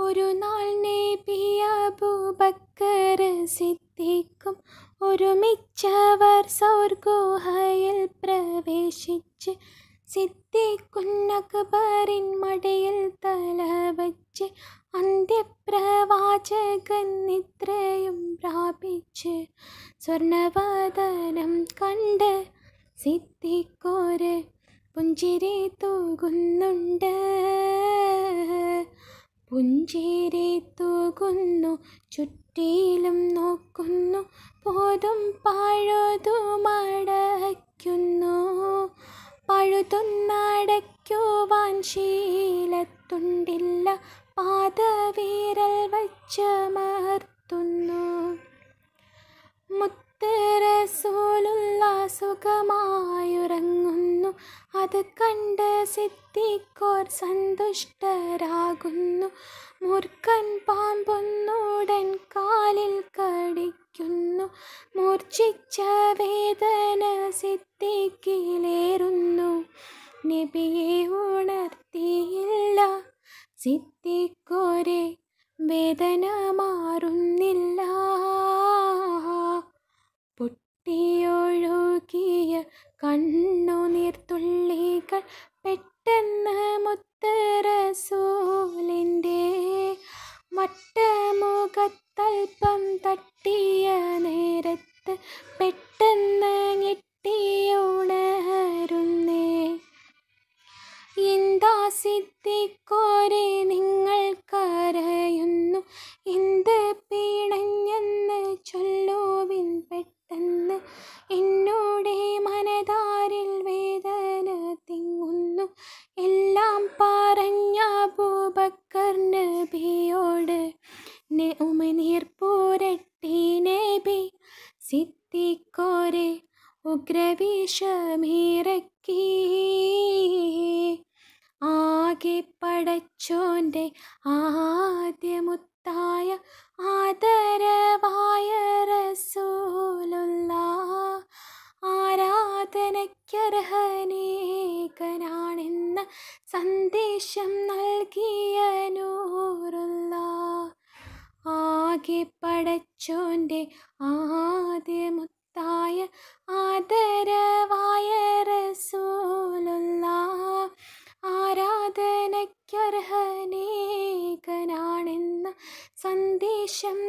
ഒരു നാൾ നബി അബൂബക്കർ സിദ്ദീഖും ഒരുമിച്ചവർ സൗർഗുഹയിൽ പ്രവേശിച്ച് സിദ്ദീഖുന്നക്ബറിൻ മടിയിൽ തല വച്ച് അന്ത്യപ്രവാചകൻ നിദ്രയും പ്രാപിച്ച് സ്വർണവദനം കണ്ട് സിദ്ദീഖോര് പുഞ്ചിരി തൂകുന്നുണ്ട് പുഞ്ചിരി തൂകുന്നു ചുറ്റിലും നോക്കുന്നു പോതും പഴുതുമടയ്ക്കുന്നു പഴുതുന്നടയ്ക്കുവാൻ ശീലത്തുണ്ടില്ല പാദവീരൽ വച്ചമർത്തുന്നു മുത്ത് റസൂലുള്ള സുഖമായുറങ്ങുന്നു അത് കണ്ട് സിദ്ധിക്കോർ സന്തുഷ്ടരാകുന്നു മൂർഖൻ പാമ്പൊന്നുടൻ കാലിൽ കടിക്കുന്നു മൂർച്ഛിച്ച വേദന സിദ്ധിക്കിലേറുന്നു നബിയെ ഉണർത്തിയില്ല സിദ്ധിക്കോരെ വേദന മാറുന്നില്ല പൊട്ടിയൊഴുകിയ കണ്ണുനീർത്തുള്ളികൾ പെട്ടെന്ന് മുത്തറസൂലിൻ്റെ വട്ടമുഖത്തൽപ്പം തട്ടിയ നേരത്ത് പെട്ടെന്ന് ഞെട്ടിയുണരുന്നേ എന്താ സിദ്ധിക്കോരെ നിങ്ങൾ കരയുന്നു എന്ത് പിണഞ്ഞെന്ന് ചൊല്ലുവിൻ പെട്ടെന്ന് എന്നോടെ മനതാരിൽ വേദന തിങ്ങുന്നു എല്ലാം പറഞ്ഞ അബൂബക്കർ നബിയോട് ഉമനീർ പൂരട്ടി നബി സിദ്ധിക്കോരെ ഉഗ്രവിഷമിറക്കി ആകെ പടച്ചോൻ്റെ ആദ്യമുത്തായ ആദരവായ റസൂലുള്ള ആരാധനയ്ക്കർഹനേകനാണെന്ന സന്ദേശം നൽകിയ നൂറുള്ള ആകെ പടച്ചോൻ്റെ ആദ്യമുത്തായ ആദരവായ റസൂലുള്ള ആരാധനയ്ക്കർഹനേകനാണെന്ന സന്ദേശം